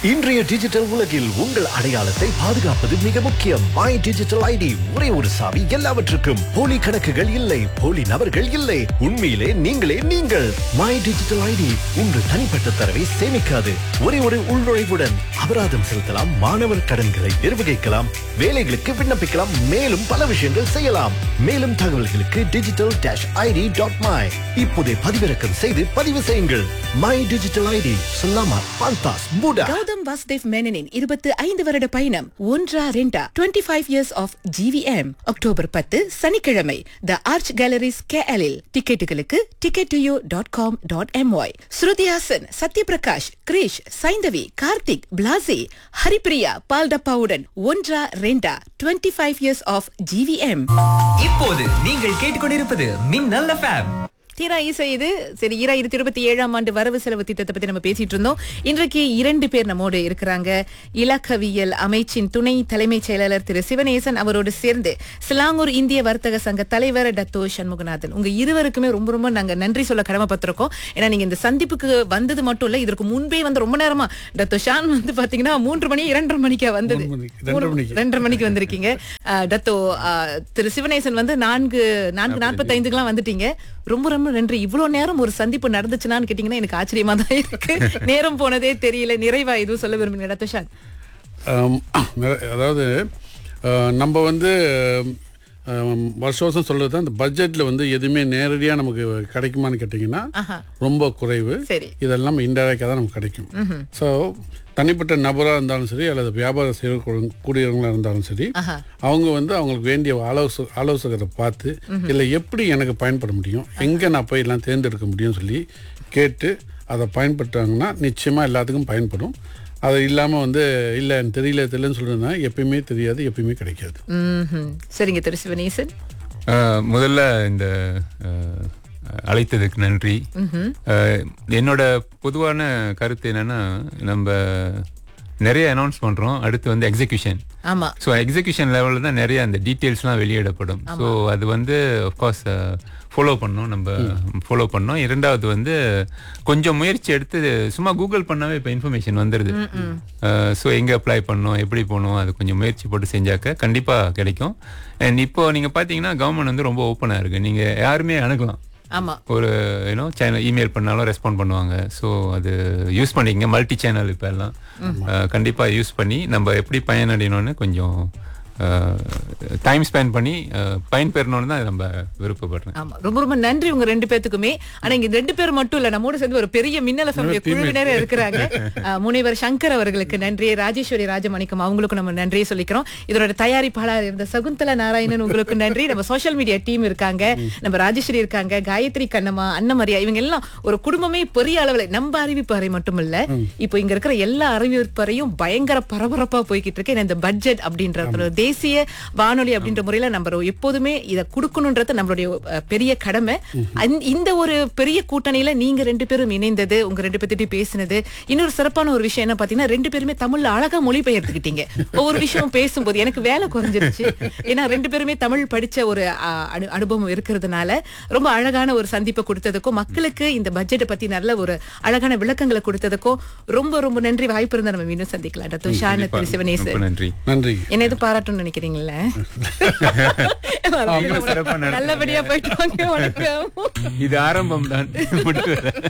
இன்றைய டிஜிட்டல் உலகில் உங்கள் அடையாளத்தை பாதுகாப்பது மிக முக்கியம் மை டிஜிட்டல் ஐடி ஒரே ஒரு சாவி எல்லாவற்றுக்கும் போலி கணக்குகள் இல்லை போலி நபர்கள் இல்லை உண்மையிலே நீங்களே நீங்கள் மை டிஜிட்டல் ஐடி உங்கள் தனிப்பட்ட தரவை சேமிக்காது ஒரே ஒரு உள்நுழைவுடன் அபராதம் செலுத்தலாம் மாணவர் கடன்களை நிர்வகிக்கலாம் வேலைகளுக்கு விண்ணப்பிக்கலாம் மேலும் பல விஷயங்கள் செய்யலாம் மேலும் தகவல்களுக்கு digital dash ID dot my இப்போதே பதிவிறக்கம் செய்து பதிவு செய்யுங்கள் மை டிஜிட்டல் ஐடி சொல்லாமா பாந்தாஸ் பூடா கௌதம் வாசுதேவ் மேனனின் இருபத்து ஐந்து வருட பயணம் ஒன்றா ரெண்டா twenty five years of GVM October பத்து சனிக்கிழமை த ஆர்ச் கேலரிஸ் கேஎலில் டிக்கெட்டுகளுக்கு ticket you dot com dot MY Shrutihaasan Sathyaprakash Girish Saindhavi Karthik Blaaze Haripriya பால்டப்பாவுடன் ஒன்றா ரெண்டா twenty five years of GVM இப்போது நீங்கள் கேட்டுக்கொண்டிருப்பது மின்னல் எஃப்எம் தீரா இசை இது சரி ஈராயிரத்தி இருபத்தி ஏழாம் ஆண்டு வரவு செலவு திட்டத்தை பத்தி நம்ம பேசிட்டு இருந்தோம் இன்றைக்கு இரண்டு பேர் நம்மோடு இருக்கிறாங்க இலக்கவியல் அமைச்சின் துணை தலைமைச் செயலாளர் திரு சிவநேசன் அவரோடு சேர்ந்து சிலாங்கூர் இந்திய வர்த்தக சங்க தலைவர் டத்தோ சண்முகநாதன் உங்க இருவருக்குமே ரொம்ப ரொம்ப நாங்க நன்றி சொல்ல கடமைப்பட்டிருக்கோம் ஏன்னா நீங்க இந்த சந்திப்புக்கு வந்தது மட்டும் இல்ல இதற்கு முன்பே வந்து ரொம்ப நேரமா டத்தோ ஷான் வந்து பாத்தீங்கன்னா மூன்று மணி இரண்டரை மணிக்கா வந்தது மூணு மணிக்கு, ரெண்டரை மணிக்கு. ரெண்டரை மணிக்கு வந்திருக்கீங்க அஹ், டத்தோ அஹ், திரு சிவநேசன் வந்து நான்கு நான்கு நாற்பத்தைந்துக்கெல்லாம் வந்துட்டீங்க ரொம்ப ரொம்ப நன்றி இவ்வளவு நேரம் ஒரு சந்திப்பு நடந்துச்சுனான்னு கேட்டீங்கன்னா எனக்கு ஆச்சரியமா தான் இருக்கு நேரம் போனதே தெரியல நிறைவா எதுவும் சொல்ல விரும்புங்க டத்தோ ஷான் ஆம், நிற- அதாவது அஹ், நம்ம வந்து ஆம், வருஷம் வருஷம் சொல்றது அந்த பட்ஜெட்ல வந்து எதுவுமே நேரடியாக நமக்கு கிடைக்குமான்னு கேட்டிங்கன்னா ரொம்ப குறைவு சரி. இதெல்லாம் இன்டைரக்டாக தான் நமக்கு கிடைக்கும் ஸோ தனிப்பட்ட நபராக இருந்தாலும் சரி அல்லது வியாபாரம் செய்ய கூடியவங்களாக இருந்தாலும் சரி ஆஹா. அவங்க வந்து அவங்களுக்கு வேண்டிய ஆலோச ஆலோசகரை பார்த்து இல்லை எப்படி எனக்கு பயன்பட முடியும் எங்கே நான் போய் எல்லாம் தேர்ந்தெடுக்க முடியும்னு சொல்லி கேட்டு அதை பயன்படுத்துறாங்கன்னா நிச்சயமாக எல்லாத்துக்கும் பயன்படும் அது இல்லாமல் வந்து இல்லை எனக்கு தெரியல தெரியலன்னு சொல்கிறதுனா எப்பயுமே தெரியாது எப்பயுமே கிடைக்காது ம்ஹும். சரிங்க திரு சிவநேசன் அஹ், முதல்ல இந்த அஹ், அழைத்ததுக்கு நன்றி அஹ், என்னோட பொதுவான கருத்து என்னன்னா நம்ம நிறைய அனௌன்ஸ் பண்றோம் அடுத்து வந்து எக்ஸிகியூஷன் ஆமா ஸோ எக்ஸிகியூஷன் லெவலில் தான் நிறைய அந்த டீட்டெயில்ஸ்லாம் வெளியிடப்படும் ஸோ அது வந்து அஃப்கோர்ஸ் ஃபாலோ பண்ணோம் நம்ம ஃபாலோ பண்ணோம் இரண்டாவது வந்து கொஞ்சம் முயற்சி எடுத்து சும்மா கூகுள் பண்ணாவே இப்போ இன்ஃபர்மேஷன் வந்துடுது ஸோ எங்கே அப்ளை பண்ணோம் எப்படி போகணும் அது கொஞ்சம் முயற்சி போட்டு செஞ்சாக்க கண்டிப்பாக கிடைக்கும் அண்ட் இப்போ நீங்கள் பார்த்தீங்கன்னா கவர்மெண்ட் வந்து ரொம்ப ஓப்பனாக இருக்குது நீங்கள் யாருமே அணுகலாம் ஆமா ஒரு யூனோ சேனல் இமெயில் பண்ணாலும் ரெஸ்பாண்ட் பண்ணுவாங்க ஸோ அது யூஸ் பண்ணிக்கங்க மல்டி சேனல் இப்போ எல்லாம் அஹ், கண்டிப்பா யூஸ் பண்ணி நம்ம எப்படி பயனடையணும்னு கொஞ்சம் டைம் ஸ்பெண்ட் பண்ணி அஹ், பயன்பெறணும்னு தான் நம்ம விருப்பப்படுறேன் ஆமா ரொம்ப ரொம்ப நன்றி உங்க ரெண்டு பேத்துக்குமே ஆனா இங்க ரெண்டு பேர் மட்டும் இல்ல நம்மோட சேர்ந்து ஒரு பெரிய மின்னல ஃபேமிலி குழுவினர் இருக்கிறாங்க அஹ், முனைவர் சங்கர் அவர்களுக்கு நன்றி ராஜேஸ்வரி ராஜமணிக்கம் அவங்களுக்கும் நம்ம நன்றியை சொல்லிக்கிறோம் இதோட தயாரிப்பாளர் இருந்த சகுந்தலா நாராயணன் உங்களுக்கு நன்றி நம்ம சோஷியல் மீடியா டீம் இருக்காங்க நம்ம ராஜேஸ்வரி இருக்காங்க காயத்ரி கண்ணம்மா அன்னமரியா இவங்க எல்லாம் ஒரு குடும்பமே பெரிய அளவுல நம்ம அறிவிப்பு அறை மட்டும் இல்ல இப்போ இங்க இருக்கிற எல்லா அறிவிப்பு அறையும் பயங்கர பரபரப்பா போய்கிட்டு இருக்கு ஏன்னா இந்த பட்ஜெட் அப்படின்ற ஒரு தேசிய வானொலி அப்படின்ற முறையில நம்ம எப்போதுமே இதை கொடுக்கணும்ன்றது நம்மளுடைய அஹ், பெரிய கடமை அந்த- இந்த ஒரு பெரிய கூட்டணியில நீங்க ரெண்டு பேரும் இணைந்தது உங்க ரெண்டு பேர்த்திட்டையும் பேசினது இன்னொரு சிறப்பான ஒரு விஷயம் என்ன பாத்தீங்கன்னா ரெண்டு பேருமே தமிழ்ல அழகா மொழிபெயர்த்துக்கிட்டீங்க ஒவ்வொரு விஷயம் பேசும்போது எனக்கு வேலை குறைஞ்சிருச்சு ஏன்னா ரெண்டு பேருமே தமிழ் படிச்ச ஒரு அஹ், அனு- அனுபவம் இருக்கிறதுனால ரொம்ப அழகான ஒரு சந்திப்பை கொடுத்ததுக்கும் மக்களுக்கு இந்த பட்ஜெட்டை பத்தி நல்ல ஒரு அழகான விளக்கங்களை கொடுத்ததுக்கும் ரொம்ப ரொம்ப நன்றி வாய்ப்பு இருந்தா நம்ம மீண்டும் சந்திக்கலாம் டாக்டர் ஷான திரு ரொம்ப சிவனேசன் நன்றி நன்றி என்ன எதுவும் பாராட்டணும்னு நினைக்கிறீங்களா நீங்களும் சிறப்பா நடத்துனீங்க. நல்லபடியா போயிட்டு வாங்க வணக்கம் இது ஆரம்பம் தான் முடிவு